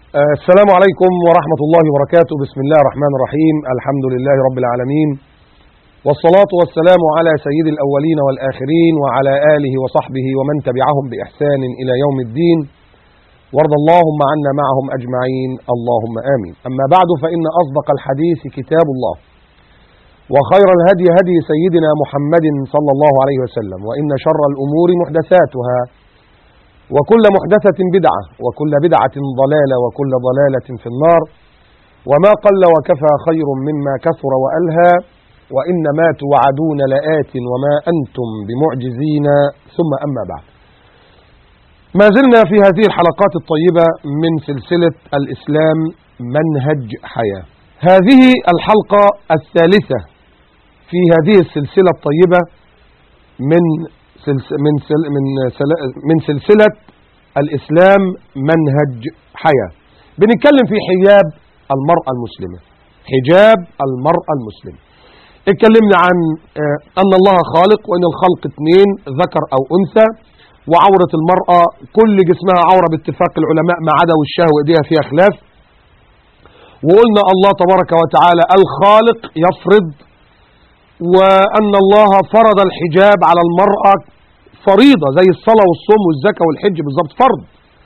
آه، السلام عليكم ورحمة الله وبركاته بسم الله الرحمن الرحيم الحمد لله رب العالمين والصلاة والسلام على سيد الأولين والآخرين وعلى آله وصحبه ومن تبعهم بإحسان إلى يوم الدين وارض اللهم عنا معهم أجمعين اللهم آمين أما بعد فإن أصدق الحديث كتاب الله وخير الهدي هدي سيدنا محمد صلى الله عليه وسلم وإن شر الأمور محدثاتها وكل محدثة بدعة وكل بدعة ضلالة وكل ضلالة في النار وما قل وكفى خير مما كثر وألهى وإنما توعدون لآت وما أنتم بمعجزين ثم أما بعد ما زلنا في هذه الحلقات الطيبة من سلسلة الإسلام منهج حياة هذه الحلقة الثالثة في هذه السلسلة الطيبة من من من من سلسلة الإسلام منهج حياة بنتكلم في حجاب المرأة المسلمة حجاب المرأة المسلمة اتكلمنا عن أن الله خالق وأن الخلق اثنين ذكر أو أنثى وعورة المرأة كل جسمها عورة باتفاق العلماء ما عدا وشها وإيديها فيها خلاف وقلنا الله تبارك وتعالى الخالق يفرض وأن الله فرض الحجاب على المرأة فريضة زي الصلاة والصوم والزكاة والحج بالضبط فرض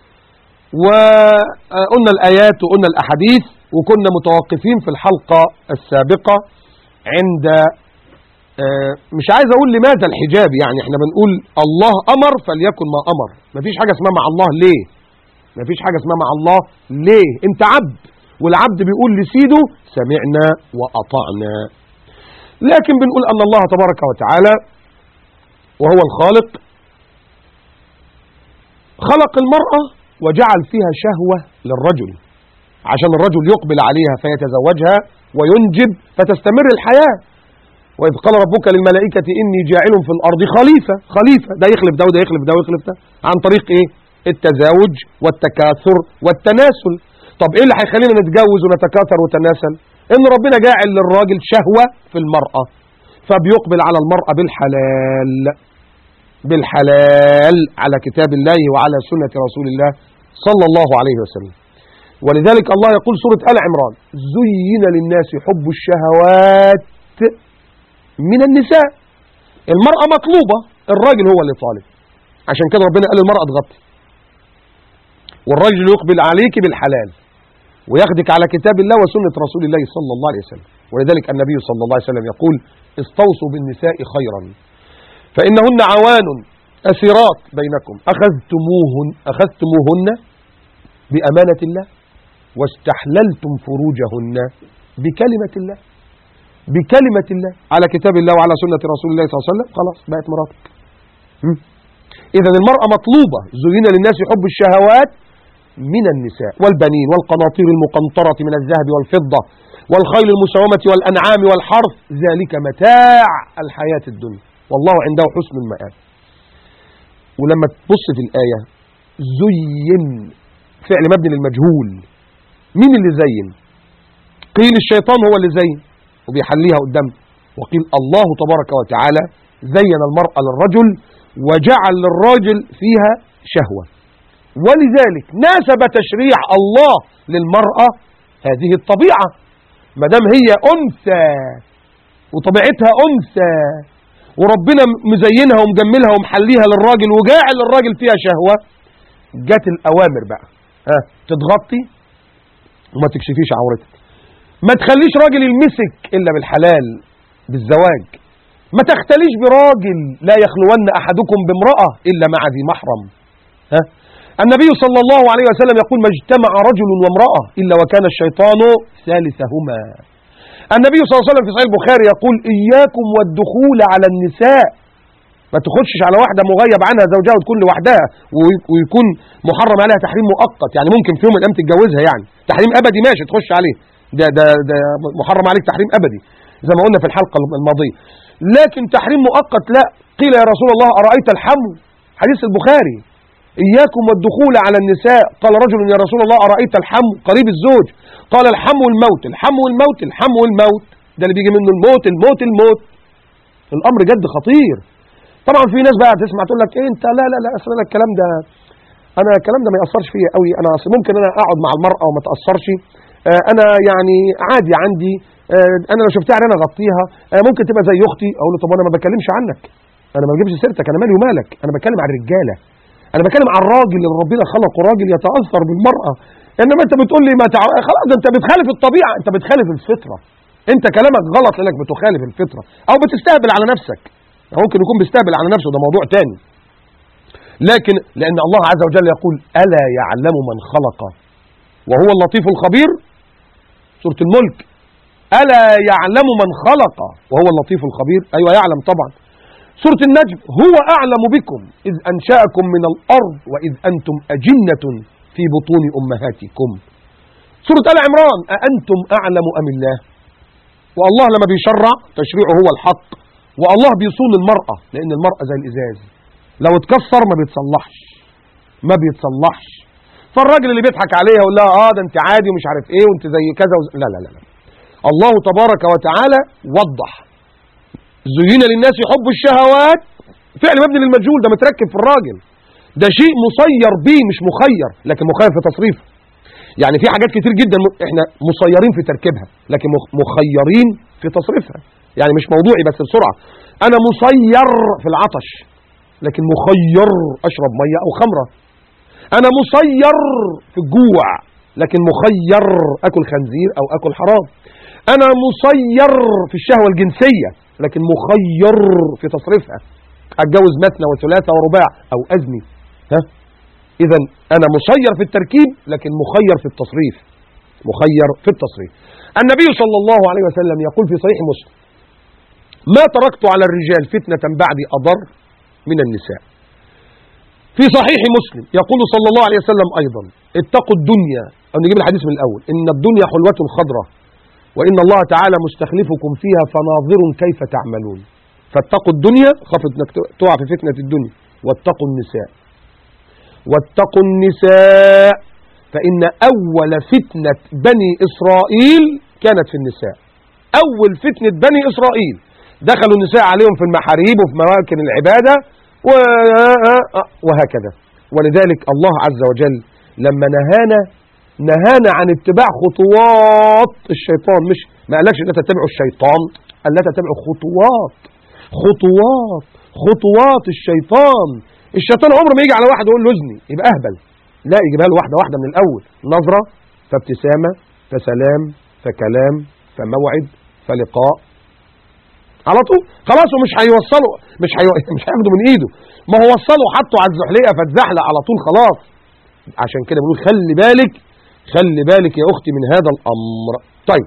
وقلنا الآيات وقلنا الأحاديث وكنا متوقفين في الحلقة السابقة عند مش عايز أقول لماذا الحجاب يعني احنا بنقول الله أمر فليكن ما أمر مفيش حاجة اسمها مع الله ليه مفيش حاجة اسمها مع الله ليه انت عبد والعبد بيقول لسيده سمعنا وأطعنا لكن بنقول أن الله تبارك وتعالى وهو الخالق خلق المرأة وجعل فيها شهوة للرجل عشان الرجل يقبل عليها فيتزوجها وينجب فتستمر الحياة وإذ قال ربك للملائكة إني جاعل في الأرض خليفة خليفة ده يخلف ده وده يخلف ده ويخلف ده عن طريق إيه التزاوج والتكاثر والتناسل طب إيه اللي هيخلينا نتجوز ونتكاثر ونتناسل إن ربنا جاعل للراجل شهوة في المرأة فبيقبل على المرأة بالحلال بالحلال على كتاب الله وعلى سنة رسول الله صلى الله عليه وسلم ولذلك الله يقول سورة آل عمران زين للناس حب الشهوات من النساء المرأة مطلوبة الراجل هو اللي طالب عشان كده ربنا قال المرأة تغطي والراجل يقبل عليك بالحلال وياخدك على كتاب الله وسنة رسول الله صلى الله عليه وسلم ولذلك النبي صلى الله عليه وسلم يقول استوصوا بالنساء خيرا فإنهن عوان أسيرات بينكم أخذتموهن, أخذتموهن بأمانة الله واستحللتم فروجهن بكلمة الله بكلمة الله على كتاب الله وعلى سنة رسول الله صلى الله عليه وسلم خلاص بقت مراتك إذا المرأة مطلوبة زين للناس حب الشهوات من النساء والبنين والقناطير المقنطرة من الذهب والفضة والخيل المسومة والأنعام والحرث ذلك متاع الحياة الدنيا والله عنده حسن المآب ولما تبص في الآية زين فعل مبني للمجهول مين اللي زين قيل الشيطان هو اللي زين وبيحليها قدام وقيل الله تبارك وتعالى زين المرأة للرجل وجعل للراجل فيها شهوة ولذلك ناسب تشريع الله للمرأة هذه الطبيعة ما دام هي أنثى وطبيعتها أنثى وربنا مزينها ومجملها ومحليها للراجل وجاعل للراجل فيها شهوة جت الأوامر بقى ها تتغطي وما تكشفيش عورتك ما تخليش راجل يلمسك إلا بالحلال بالزواج ما تختليش براجل لا يخلون أحدكم بامرأة إلا مع ذي محرم ها النبي صلى الله عليه وسلم يقول ما اجتمع رجل وامرأة إلا وكان الشيطان ثالثهما النبي صلى الله عليه وسلم في صحيح البخاري يقول إياكم والدخول على النساء ما تخشش على واحدة مغيب عنها زوجها وتكون لوحدها ويكون محرم عليها تحريم مؤقت يعني ممكن في يوم من الأيام تتجوزها يعني تحريم أبدي ماشي تخش عليه ده, ده, ده محرم عليك تحريم أبدي زي ما قلنا في الحلقة الماضية لكن تحريم مؤقت لا قيل يا رسول الله أرأيت الحمو حديث البخاري إياكم والدخول على النساء قال رجل يا رسول الله أرأيت الحمو قريب الزوج قال الحمو الموت الحمو الموت الحمو الموت ده اللي بيجي منه الموت الموت الموت الأمر جد خطير طبعا في ناس بقى تسمع تقول لك ايه انت لا لا لا اصل الكلام ده انا الكلام ده ما ياثرش فيا قوي انا اصل ممكن انا اقعد مع المراه وما تاثرش آه، انا يعني عادي عندي آه، انا لو شفتها انا اغطيها آه، ممكن تبقى زي اختي اقول له طب انا ما بكلمش عنك انا ما بجيبش سيرتك انا مالي ومالك انا بتكلم عن الرجاله انا بتكلم عن الراجل اللي ربنا خلقه راجل يتاثر بالمراه انما انت بتقول لي ما تع... خلاص ده انت بتخالف الطبيعه انت بتخالف الفطره انت كلامك غلط لانك بتخالف الفطره او بتستهبل على نفسك ممكن يكون بيستهبل على نفسه ده موضوع تاني لكن لان الله عز وجل يقول الا يعلم من خلق وهو اللطيف الخبير سوره الملك الا يعلم من خلق وهو اللطيف الخبير ايوه يعلم طبعا سورة النجم هو أعلم بكم إذ أنشأكم من الأرض وإذ أنتم أجنة في بطون أمهاتكم سورة آل عمران أأنتم أعلم أم الله والله لما بيشرع تشريعه هو الحق والله بيصون المرأة لأن المرأة زي الإزاز لو اتكسر ما بيتصلحش ما بيتصلحش فالراجل اللي بيضحك عليها يقول لها اه ده انت عادي ومش عارف ايه وانت زي كذا وز... لا لا لا لا الله تبارك وتعالى وضح زين للناس حب الشهوات فعل مبني للمجهول ده متركب في الراجل ده شيء مسير بيه مش مخير لكن مخير في تصريفه يعني في حاجات كتير جدا م- احنا مسيرين في تركيبها لكن مخ- مخيرين في تصريفها يعني مش موضوعي بس بسرعة انا مسير في العطش لكن مخير اشرب مية او خمرة انا مسير في الجوع لكن مخير اكل خنزير او اكل حرام انا مسير في الشهوة الجنسية لكن مخير في تصريفها اتجوز مثنى وثلاثة ورباع او ازني ها اذا انا مسير في التركيب لكن مخير في التصريف مخير في التصريف النبي صلى الله عليه وسلم يقول في صحيح مسلم ما تركت على الرجال فتنة بعد أضر من النساء في صحيح مسلم يقول صلى الله عليه وسلم أيضا اتقوا الدنيا أو نجيب الحديث من الأول إن الدنيا حلوة خضرة وإن الله تعالى مستخلفكم فيها فناظر كيف تعملون فاتقوا الدنيا خافت انك تقع في فتنة الدنيا واتقوا النساء واتقوا النساء فإن أول فتنة بني إسرائيل كانت في النساء أول فتنة بني إسرائيل دخلوا النساء عليهم في المحاريب وفي مواكن العبادة و- وهكذا ولذلك الله عز وجل لما نهانا نهانا عن اتباع خطوات الشيطان مش ما قالكش لا تتبعوا الشيطان قال لا تتبعوا خطوات خطوات خطوات الشيطان الشيطان عمره ما يجي على واحد ويقول له اذني يبقى اهبل لا يجيبها له واحده واحده من الاول نظره فابتسامه فسلام فكلام فموعد فلقاء على طول خلاص ومش هيوصله مش هي... مش هياخده من ايده ما هو وصله وحطه على الزحليقه فاتزحلق على طول خلاص عشان كده بنقول خلي بالك خلي بالك يا اختي من هذا الامر طيب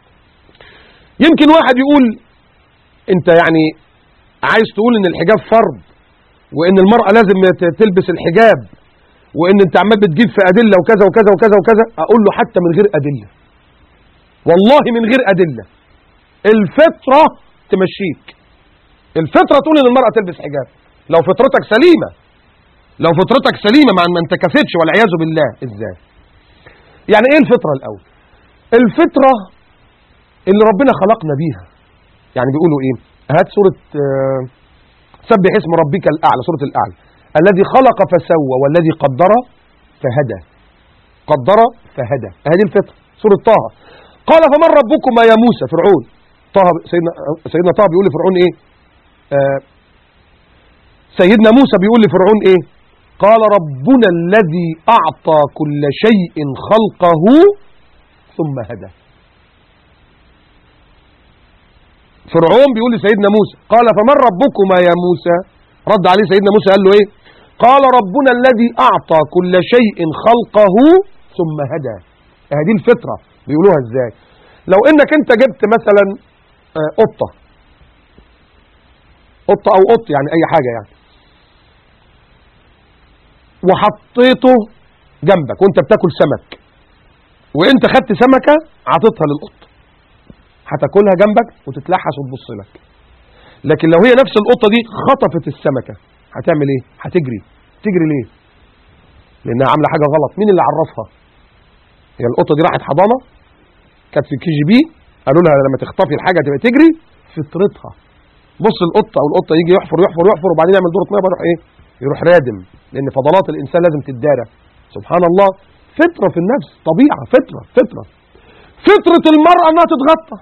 يمكن واحد يقول انت يعني عايز تقول ان الحجاب فرض وان المرأة لازم ت- تلبس الحجاب وان انت عمال بتجيب في ادلة وكذا وكذا وكذا وكذا اقول له حتى من غير ادلة والله من غير ادلة الفطرة تمشيك الفطرة تقول ان المرأة تلبس حجاب لو فطرتك سليمة لو فطرتك سليمة مع ما انتكفتش والعياذ بالله ازاي يعني ايه الفطرة الاول الفطرة اللي ربنا خلقنا بيها يعني بيقولوا ايه هات سورة آه، سبح اسم ربك الاعلى سورة الاعلى الذي خلق فسوى والذي قدر فهدى قدر فهدى هذه الفطرة سورة طه قال فمن ربكما يا موسى فرعون طه سيدنا سيدنا طه بيقول لفرعون ايه آه سيدنا موسى بيقول لفرعون ايه قال ربنا الذي اعطى كل شيء خلقه ثم هدى فرعون بيقول لسيدنا موسى قال فمن ربكما يا موسى رد عليه سيدنا موسى قال له ايه قال ربنا الذي اعطى كل شيء خلقه ثم هدى هذه الفطرة بيقولوها ازاي لو انك انت جبت مثلا آه، قطة قطة او قط يعني اي حاجة يعني وحطيته جنبك وانت بتاكل سمك وانت خدت سمكة عطيتها للقط هتاكلها جنبك وتتلحس وتبص لك لكن لو هي نفس القطة دي خطفت السمكة هتعمل ايه هتجري تجري ليه لانها عاملة حاجة غلط مين اللي عرفها هي القطة دي راحت حضانة كانت في كي جي بي قالوا لها لما تخطفي الحاجة تبقى تجري فطرتها بص القطة او القطة يجي يحفر يحفر يحفر وبعدين يعمل دورة ميه بروح ايه يروح رادم لان فضلات الانسان لازم تتدارى سبحان الله فطره في النفس طبيعه فطره فطره فطره المراه انها تتغطى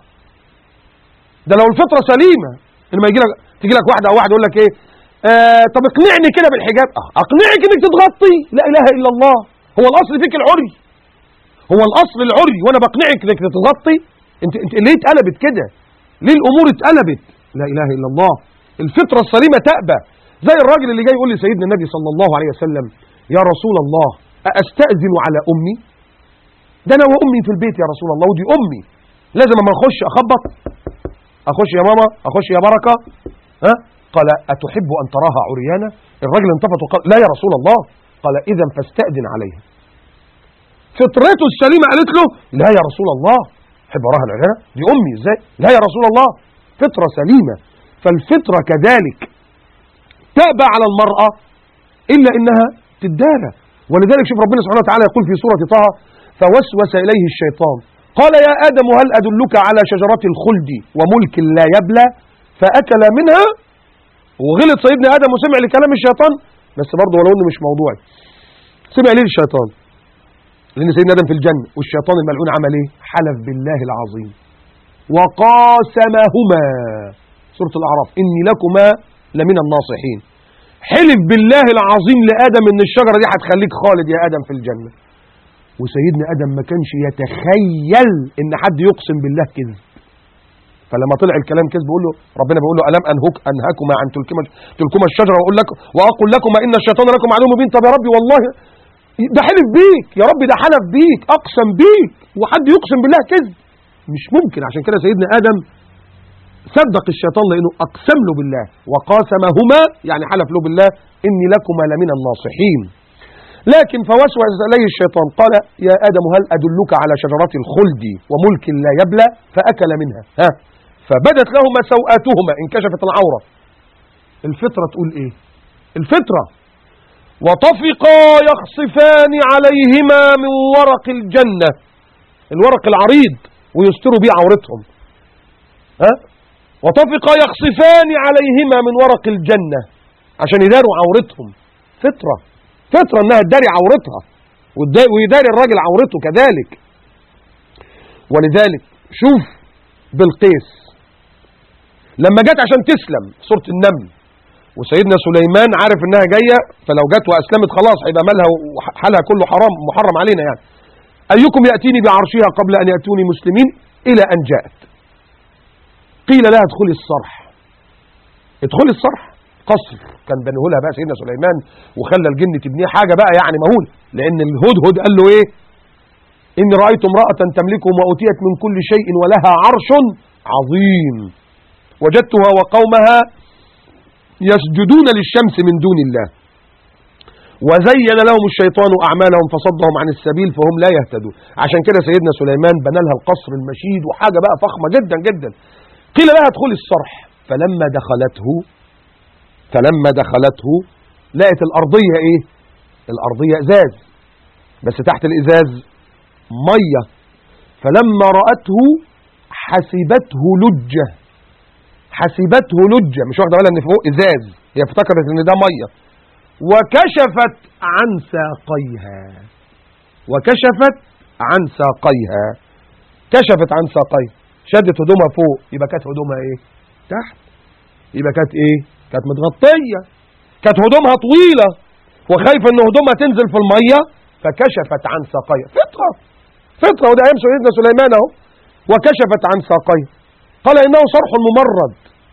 ده لو الفطره سليمه لما يجي لك تيجي لك واحده او واحد يقول لك ايه آه طب اقنعني كده بالحجاب اه اقنعك انك تتغطي لا اله الا الله هو الاصل فيك العري هو الاصل العري وانا بقنعك انك تتغطي انت انت ليه اتقلبت كده ليه الامور اتقلبت لا اله الا الله الفطره السليمه تأبى زي الراجل اللي جاي يقول لسيدنا النبي صلى الله عليه وسلم يا رسول الله أستأذن على أمي ده أنا وأمي في البيت يا رسول الله ودي أمي لازم أما أخش أخبط أخش يا ماما أخش يا بركة ها قال أتحب أن تراها عريانة الراجل انتفض وقال لا يا رسول الله قال إذا فاستأذن عليها فطرته السليمة قالت له لا يا رسول الله أحب أراها العريانة دي أمي إزاي لا يا رسول الله فطرة سليمة فالفطرة كذلك تأبى على المرأة إلا إنها تدارى ولذلك شوف ربنا سبحانه وتعالى يقول في سورة طه فوسوس إليه الشيطان قال يا آدم هل أدلك على شجرة الخلد وملك لا يبلى فأكل منها وغلط سيدنا آدم وسمع لكلام الشيطان بس برضه ولو انه مش موضوعي سمع ليه الشيطان لأن سيدنا آدم في الجنة والشيطان الملعون عمل إيه حلف بالله العظيم وقاسمهما سورة الأعراف إني لكما لمن الناصحين حلف بالله العظيم لآدم إن الشجرة دي هتخليك خالد يا آدم في الجنة وسيدنا آدم ما كانش يتخيل إن حد يقسم بالله كذب فلما طلع الكلام كذب بيقول له ربنا بيقول له ألم أنهك أنهكما عن تلكما تلكما الشجرة وأقول لك وأقول لكما إن الشيطان لكم عدو مبين طب يا ربي والله ده حلف بيك يا ربي ده حلف بيك أقسم بيك وحد يقسم بالله كذب مش ممكن عشان كده سيدنا آدم صدق الشيطان لأنه أقسم له بالله وقاسمهما يعني حلف له بالله إني لكما لمن الناصحين لكن فوسوس إليه الشيطان قال يا آدم هل أدلك على شجرة الخلد وملك لا يبلى فأكل منها ها فبدت لهما سوآتهما انكشفت العورة الفطرة تقول إيه الفطرة وطفقا يخصفان عليهما من ورق الجنة الورق العريض ويستروا بيه عورتهم ها وطفقا يخصفان عليهما من ورق الجنة عشان يداروا عورتهم فطرة فطرة انها تداري عورتها ويداري الراجل عورته كذلك ولذلك شوف بالقيس لما جت عشان تسلم سورة النمل وسيدنا سليمان عارف انها جاية فلو جت واسلمت خلاص هيبقى مالها وحالها كله حرام محرم علينا يعني ايكم يأتيني بعرشها قبل ان يأتوني مسلمين الى ان جاءت قيل لها ادخلي الصرح ادخلي الصرح قصر كان بنيه لها بقى سيدنا سليمان وخلى الجن تبنيه حاجة بقى يعني مهول لان الهدهد قال له ايه اني رأيت امرأة تملكهم وأوتيت من كل شيء ولها عرش عظيم وجدتها وقومها يسجدون للشمس من دون الله وزين لهم الشيطان أعمالهم فصدهم عن السبيل فهم لا يهتدون عشان كده سيدنا سليمان بنى لها القصر المشيد وحاجة بقى فخمة جدا جدا قيل لها ادخلي الصرح فلما دخلته فلما دخلته لقت الأرضية ايه الأرضية ازاز بس تحت الازاز مية فلما رأته حسبته لجة حسبته لجة مش واخده بالها ان فوق ازاز هي افتكرت ان ده مية وكشفت عن ساقيها وكشفت عن ساقيها كشفت عن ساقيها شدت هدومها فوق يبقى كانت هدومها ايه تحت يبقى كانت ايه كانت متغطية كانت هدومها طويلة وخايفة ان هدومها تنزل في المية فكشفت عن ساقيها فطرة فطرة وده ايام سيدنا سليمان اهو وكشفت عن ساقيها قال انه صرح ممرد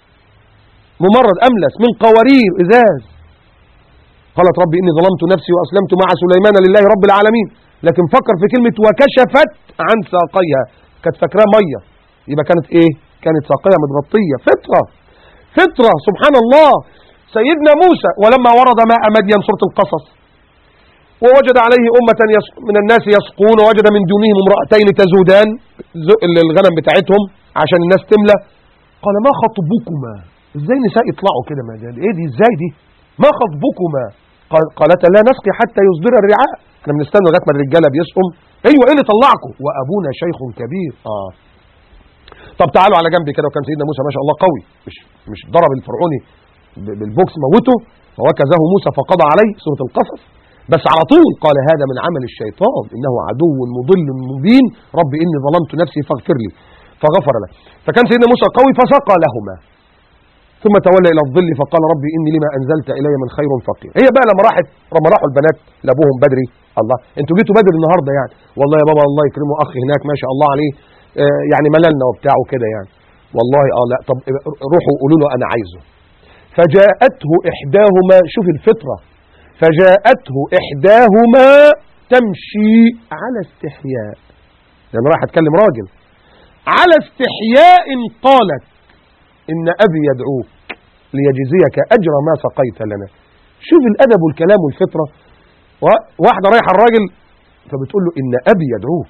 ممرد املس من قوارير ازاز قالت ربي اني ظلمت نفسي واسلمت مع سليمان لله رب العالمين لكن فكر في كلمة وكشفت عن ساقيها كانت فاكراه ميه يبقى كانت ايه كانت ساقيها متغطية فطرة فطرة سبحان الله سيدنا موسى ولما ورد ماء مدين سورة القصص ووجد عليه أمة من الناس يسقون ووجد من دونهم امرأتين تزودان الغنم بتاعتهم عشان الناس تملى قال ما خطبكما ازاي نساء يطلعوا كده ما ده ايه دي ازاي دي ما خطبكما قالت لا نسقي حتى يصدر الرعاء احنا بنستنى لغايه ما الرجاله بيسقم ايوه ايه اللي طلعكم وابونا شيخ كبير اه طب تعالوا على جنبي كده وكان سيدنا موسى ما شاء الله قوي مش مش ضرب الفرعوني بالبوكس موته فوكزه موسى فقضى عليه سورة القصص بس على طول قال هذا من عمل الشيطان إنه عدو مضل مبين رب إني ظلمت نفسي فاغفر لي فغفر له فكان سيدنا موسى قوي فسقى لهما ثم تولى إلى الظل فقال ربي إني لما أنزلت إلي من خير فقير هي بقى لما راحت لما راحوا البنات لأبوهم بدري الله انتوا جيتوا بدري النهارده يعني والله يا بابا الله يكرمه أخ هناك ما شاء الله عليه آه يعني مللنا وبتاع وكده يعني والله اه لا طب روحوا قولوا له أنا عايزه فجاءته إحداهما شوف الفطرة فجاءته إحداهما تمشي على استحياء لأن راح أتكلم راجل على استحياء قالت إن أبي يدعوك ليجزيك أجر ما سقيت لنا شوف الأدب والكلام والفطرة واحدة رايحة الراجل فبتقول له إن أبي يدعوك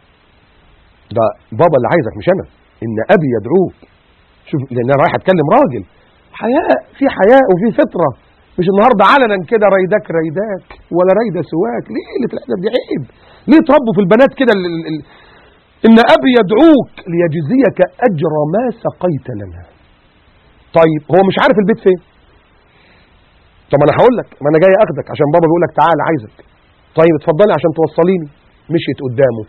ده بابا اللي عايزك مش أنا إن أبي يدعوك شوف لأن أنا رايح أتكلم راجل حياء في حياء وفي فطرة مش النهاردة علنا كده ريدك ريداك ولا ريدة سواك ليه قلة الأدب دي عيب ليه تربوا في البنات كده ال ال ال إن أبي يدعوك ليجزيك أجر ما سقيت لنا طيب هو مش عارف البيت فين طب انا هقول لك ما انا جاي اخدك عشان بابا بيقول لك تعال عايزك طيب اتفضلي عشان توصليني مشيت قدامه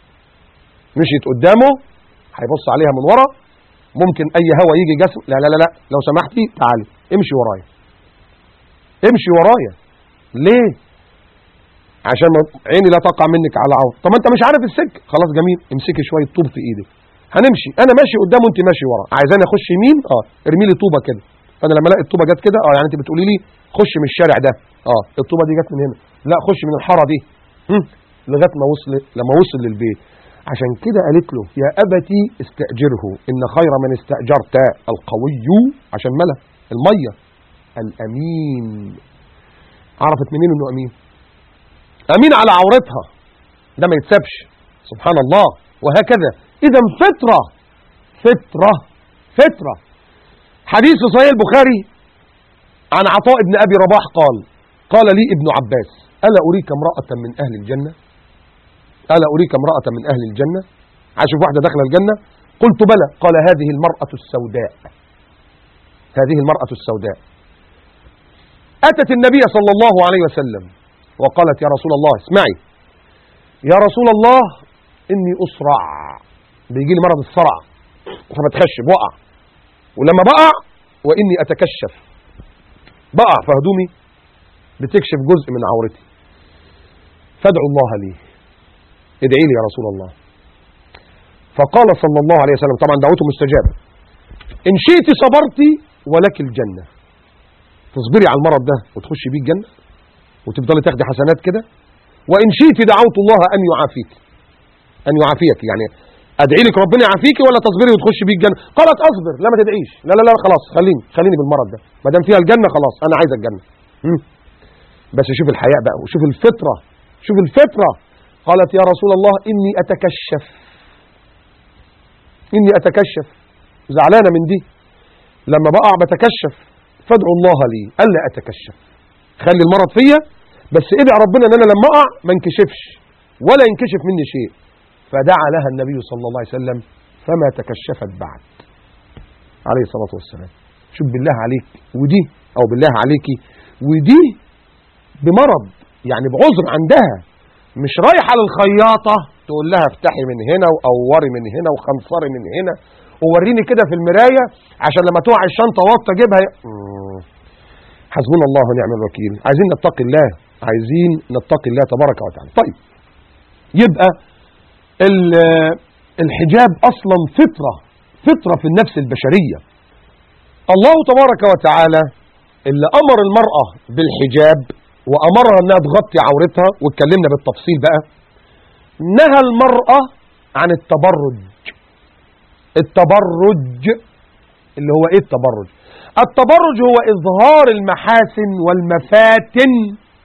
مشيت قدامه هيبص عليها من ورا ممكن اي هوا يجي جسم لا لا لا لا لو سمحتي تعالي امشي ورايا امشي ورايا ليه عشان عيني لا تقع منك على عور طب انت مش عارف السكه خلاص جميل امسكي شويه طوب في ايدك هنمشي انا ماشي قدام وانت ماشي ورا عايزاني اخش يمين اه ارمي لي طوبه كده فانا لما الاقي الطوبه جت كده اه يعني انت بتقولي لي خش من الشارع ده اه الطوبه دي جت من هنا لا خش من الحاره دي لغايه ما وصل لما وصل للبيت عشان كده قالت له يا ابتي استاجره ان خير من استاجرت القوي عشان ملا الميه الامين عرفت منين انه امين امين على عورتها ده ما يتسابش سبحان الله وهكذا اذا فطره فطره فطره حديث في صحيح البخاري عن عطاء بن ابي رباح قال قال لي ابن عباس الا اريك امراه من اهل الجنه الا اريك امراه من اهل الجنه اشوف واحده داخله الجنه قلت بلى قال هذه المراه السوداء هذه المراه السوداء اتت النبي صلى الله عليه وسلم وقالت يا رسول الله اسمعي يا رسول الله اني اسرع بيجي لي مرض الصرع فبتخشب وقع ولما بقع واني اتكشف بقع فهدومي بتكشف جزء من عورتي فادعوا الله لي ادعي لي يا رسول الله فقال صلى الله عليه وسلم طبعا دعوته مستجابة ان شئت صبرتي ولك الجنة تصبري على المرض ده وتخشي بيه الجنة وتفضلي تاخدي حسنات كده وان شئت دعوت الله ان يعافيك ان يعافيك يعني ادعي لك ربنا يعافيكي ولا تصبري وتخشي بيه الجنه قالت اصبر لا ما تدعيش لا لا لا خلاص خليني خليني بالمرض ده ما دام فيها الجنه خلاص انا عايز الجنه مم. بس شوف الحياء بقى وشوف الفطره شوف الفطره قالت يا رسول الله اني اتكشف اني اتكشف زعلانه من دي لما بقع بتكشف فادعوا الله لي الا اتكشف خلي المرض فيا بس ادعي ربنا ان انا لما اقع ما انكشفش ولا ينكشف مني شيء فدعا لها النبي صلى الله عليه وسلم فما تكشفت بعد عليه الصلاة والسلام شوف بالله عليك ودي أو بالله عليكي ودي بمرض يعني بعذر عندها مش رايحة للخياطة تقول لها افتحي من هنا وقوري من هنا وخنصري من هنا ووريني كده في المراية عشان لما تقع الشنطة وسط اجيبها حسبنا الله ونعم الوكيل عايزين نتقي الله عايزين نتقي الله تبارك وتعالى طيب يبقى الحجاب اصلا فطره فطره في النفس البشريه الله تبارك وتعالى اللي امر المراه بالحجاب وامرها انها تغطي عورتها واتكلمنا بالتفصيل بقى نهى المراه عن التبرج التبرج اللي هو ايه التبرج التبرج هو اظهار المحاسن والمفاتن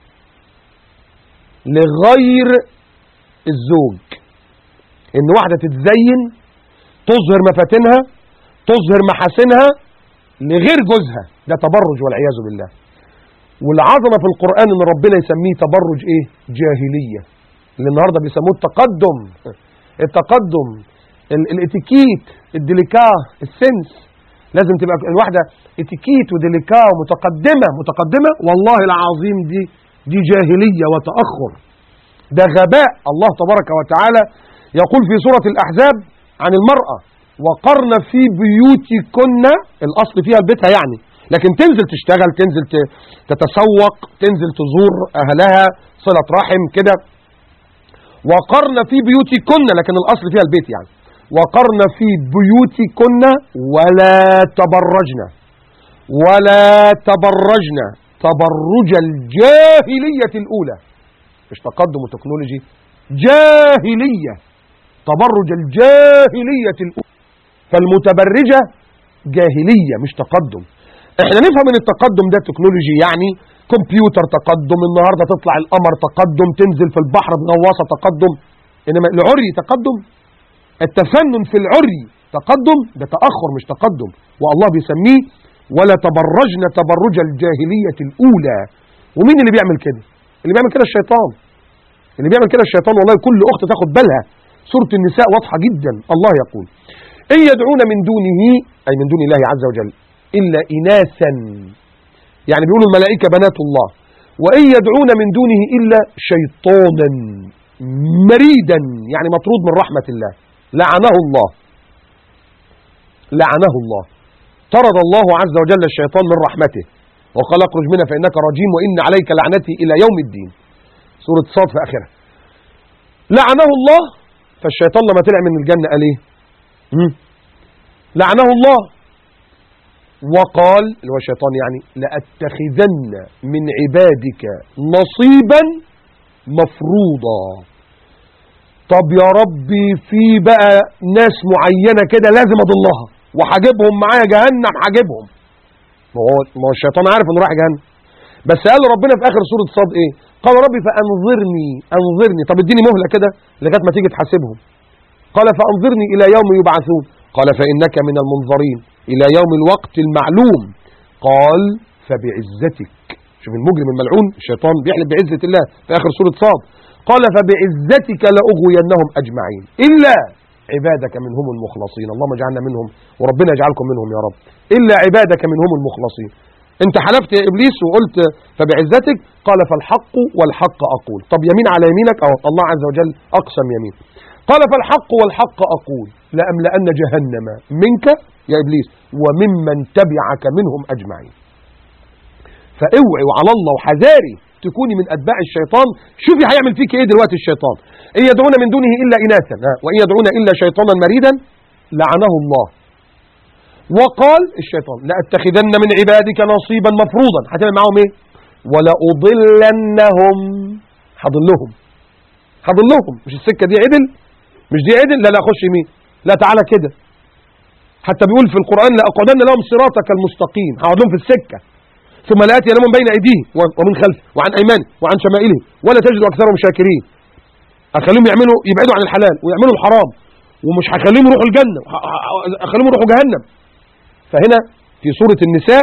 لغير الزوج ان واحدة تتزين تظهر مفاتنها تظهر محاسنها لغير جوزها ده تبرج والعياذ بالله والعظمة في القرآن ان ربنا يسميه تبرج ايه جاهلية اللي النهاردة بيسموه التقدم التقدم الاتيكيت الديليكاه السنس لازم تبقى الواحدة اتيكيت وديليكا ومتقدمة متقدمة والله العظيم دي دي جاهلية وتأخر ده غباء الله تبارك وتعالى يقول في سورة الأحزاب عن المرأة وقرن في بيوتكن الأصل فيها بيتها يعني لكن تنزل تشتغل تنزل ت- تتسوق تنزل تزور أهلها صلة رحم كده وقرن في بيوتكن لكن الأصل فيها البيت يعني وقرن في بيوتكن ولا تبرجن ولا تبرجن تبرج الجاهلية الأولى مش تقدم وتكنولوجي جاهلية تبرج الجاهلية الأولى فالمتبرجة جاهلية مش تقدم احنا نفهم ان التقدم ده تكنولوجي يعني كمبيوتر تقدم النهاردة تطلع القمر تقدم تنزل في البحر بغواصة تقدم انما العري تقدم التفنن في العري تقدم ده تأخر مش تقدم والله بيسميه ولا تبرجن تبرج الجاهلية الأولى ومين اللي بيعمل كده اللي بيعمل كده الشيطان اللي بيعمل كده الشيطان والله كل أخت تاخد بالها سورة النساء واضحة جدا الله يقول إن يدعون من دونه أي من دون الله عز وجل إلا إناثا يعني بيقولوا الملائكة بنات الله وإن يدعون من دونه إلا شيطانا مريدا يعني مطرود من رحمة الله لعنه الله لعنه الله طرد الله عز وجل الشيطان من رحمته وقال اخرج منها فإنك رجيم وإن عليك لعنتي إلى يوم الدين سورة صاد في آخرها لعنه الله فالشيطان لما طلع من الجنة قال ايه مم. لعنه الله وقال اللي هو الشيطان يعني لأتخذن من عبادك نصيبا مفروضا طب يا ربي في بقى ناس معينة كده لازم أضلها وحاجبهم معايا جهنم حاجبهم ما هو ما هو الشيطان عارف انه رايح جهنم بس قال ربنا في اخر سوره صاد ايه قال ربي فانظرني انظرني طب اديني مهله كده لغايه ما تيجي تحاسبهم قال فانظرني الى يوم يبعثون قال فانك من المنظرين الى يوم الوقت المعلوم قال فبعزتك شوف المجرم الملعون الشيطان بيحلف بعزه الله في اخر سوره صاد قال فبعزتك لاغوينهم اجمعين الا عبادك منهم المخلصين اللهم اجعلنا منهم وربنا يجعلكم منهم يا رب إلا عبادك منهم المخلصين انت حلفت يا إبليس وقلت فبعزتك قال فالحق والحق أقول طب يمين على يمينك أو الله عز وجل أقسم يمين قال فالحق والحق أقول لأملأن جهنم منك يا إبليس وممن تبعك منهم أجمعين فاوعي وعلى الله وحذاري تكوني من أتباع الشيطان شوفي هيعمل فيك إيه دلوقتي الشيطان إن يدعون من دونه إلا إناثا ها، وإن يدعون إلا شيطانا مريدا لعنه الله وقال الشيطان لأتخذن من عبادك نصيبا مفروضا هتعمل معاهم إيه ولأضلنهم هضلهم هضلهم مش السكة دي عدل مش دي عدل لا لا خش يمين لا تعالى كده حتى بيقول في القرآن لأقعدن لهم صراطك المستقيم هقعد لهم في السكة ثم لا يأتي لهم بين أيديهم ومن خلفه وعن أيمانه وعن شمائله ولا تجد أكثرهم شاكرين أخليهم يعملوا يبعدوا عن الحلال ويعملوا الحرام ومش هخليهم يروحوا الجنة أخليهم يروحوا جهنم فهنا في سورة النساء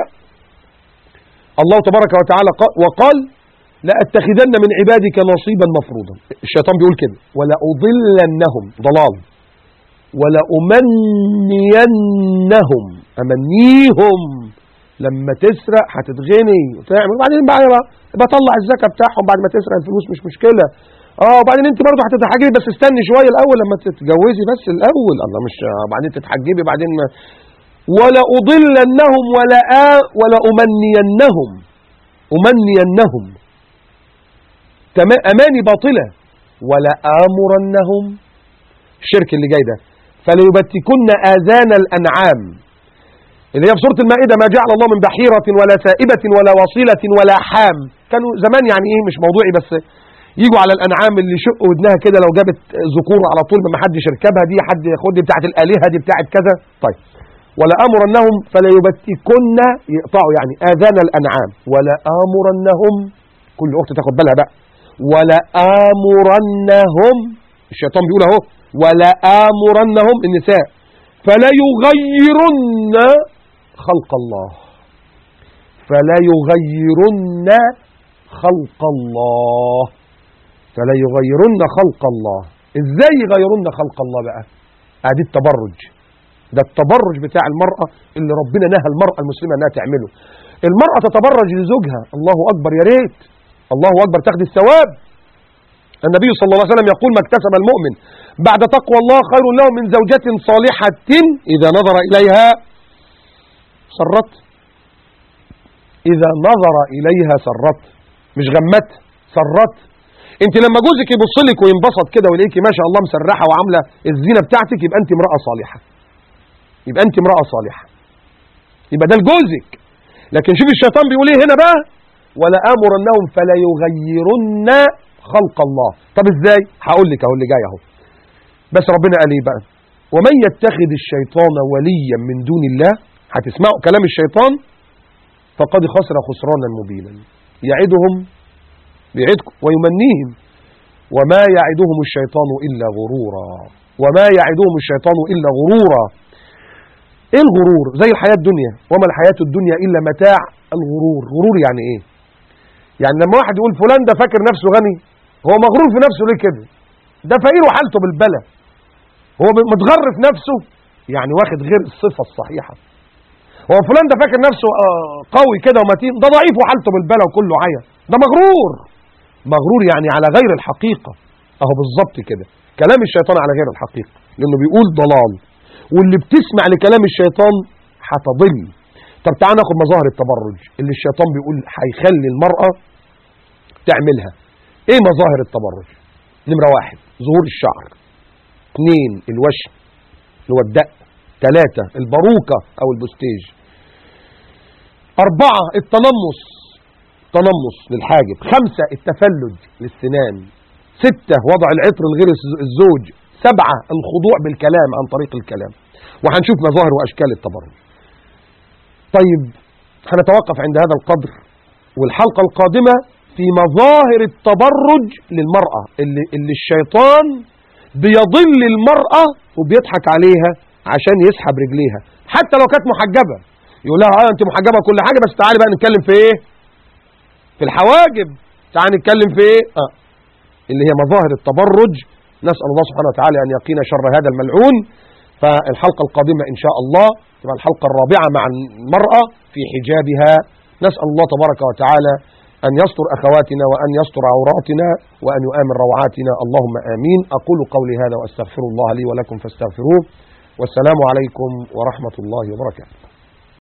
الله تبارك وتعالى قال وقال لأتخذن من عبادك نصيبا مفروضا الشيطان بيقول كده ولأضلنهم ضلال ولأمنينهم أمنيهم لما تسرق هتتغني وتعمل وبعدين بقى يبقى طلع الزكاه بتاعهم بعد ما تسرق الفلوس مش مشكله اه وبعدين انت برضه هتتحجبي بس استني شويه الاول لما تتجوزي بس الاول الله مش بعدين تتحجبي بعدين ما ولا اضلنهم ولا آ ولا امنينهم امنينهم تما- اماني باطله ولا امرنهم الشرك اللي جاي ده فليبتكن اذان الانعام اللي هي في سورة المائدة ما جعل الله من بحيرة ولا سائبة ولا وصيلة ولا حام كانوا زمان يعني ايه مش موضوعي بس يجوا على الانعام اللي يشقوا ودنها كده لو جابت ذكور على طول ما حدش يركبها دي حد ياخد دي بتاعت الالهه دي بتاعت كذا طيب ولا امرنهم فلا يبتكن يقطعوا يعني اذان الانعام ولا امرنهم كل اخت تاخد بالها بقى ولا امرنهم الشيطان بيقول اهو ولا امرنهم النساء فلا يغيرن خلق الله فلا يغيرن خلق الله فلا يغيرن خلق الله ازاي يغيرن خلق الله بقى ادي التبرج ده التبرج بتاع المرأة اللي ربنا نهى المرأة المسلمة انها تعمله المرأة تتبرج لزوجها الله اكبر يا ريت الله اكبر تاخد الثواب النبي صلى الله عليه وسلم يقول ما اكتسب المؤمن بعد تقوى الله خير له من زوجة صالحة إذا نظر إليها سرت إذا نظر إليها سرت مش غمت سرت انت لما جوزك يبص لك وينبسط كده ويلاقيكي ما شاء الله مسرحه وعامله الزينه بتاعتك يبقى انت امراه صالحه يبقى انت امراه صالحه يبقى ده لجوزك لكن شوف الشيطان بيقول ايه هنا بقى ولا امرنهم فلا يغيرن خلق الله طب ازاي هقول لك اهو اللي جاي اهو بس ربنا قال ايه بقى ومن يتخذ الشيطان وليا من دون الله هتسمعوا كلام الشيطان فقد خسر خسرانا مبينا يعدهم بيعدكم ويمنيهم وما يعدهم الشيطان إلا غرورا وما يعدهم الشيطان إلا غرورا ايه الغرور زي الحياة الدنيا وما الحياة الدنيا إلا متاع الغرور غرور يعني ايه يعني لما واحد يقول فلان ده فاكر نفسه غني هو مغرور في نفسه ليه كده ده فقير وحالته بالبلى هو متغر في نفسه يعني واخد غير الصفة الصحيحة هو فلان ده فاكر نفسه قوي كده ومتين ده ضعيف وحالته بالبلى وكله عيا ده مغرور مغرور يعني على غير الحقيقة اهو بالظبط كده كلام الشيطان على غير الحقيقة لانه بيقول ضلال واللي بتسمع لكلام الشيطان هتضل طب تعال ناخد مظاهر التبرج اللي الشيطان بيقول هيخلي المرأة تعملها ايه مظاهر التبرج نمرة واحد ظهور الشعر اثنين الوشم اللي هو الدق ثلاثة الباروكة او البستيج اربعة التنمص تنمص للحاجب خمسة التفلج للسنان ستة وضع العطر لغير الزوج سبعة الخضوع بالكلام عن طريق الكلام وهنشوف مظاهر وأشكال التبرج طيب هنتوقف عند هذا القدر والحلقة القادمة في مظاهر التبرج للمرأة اللي, اللي الشيطان بيضل المرأة وبيضحك عليها عشان يسحب رجليها حتى لو كانت محجبة يقول لها اه انت محجبة كل حاجة بس تعالي بقى نتكلم في ايه في الحواجب تعال نتكلم في ايه آه. اللي هي مظاهر التبرج نسأل الله سبحانه وتعالى أن يقينا شر هذا الملعون فالحلقة القادمة إن شاء الله تبقى الحلقة الرابعة مع المرأة في حجابها نسأل الله تبارك وتعالى أن يستر أخواتنا وأن يستر عوراتنا وأن يؤمن روعاتنا اللهم آمين أقول قولي هذا وأستغفر الله لي ولكم فاستغفروه والسلام عليكم ورحمة الله وبركاته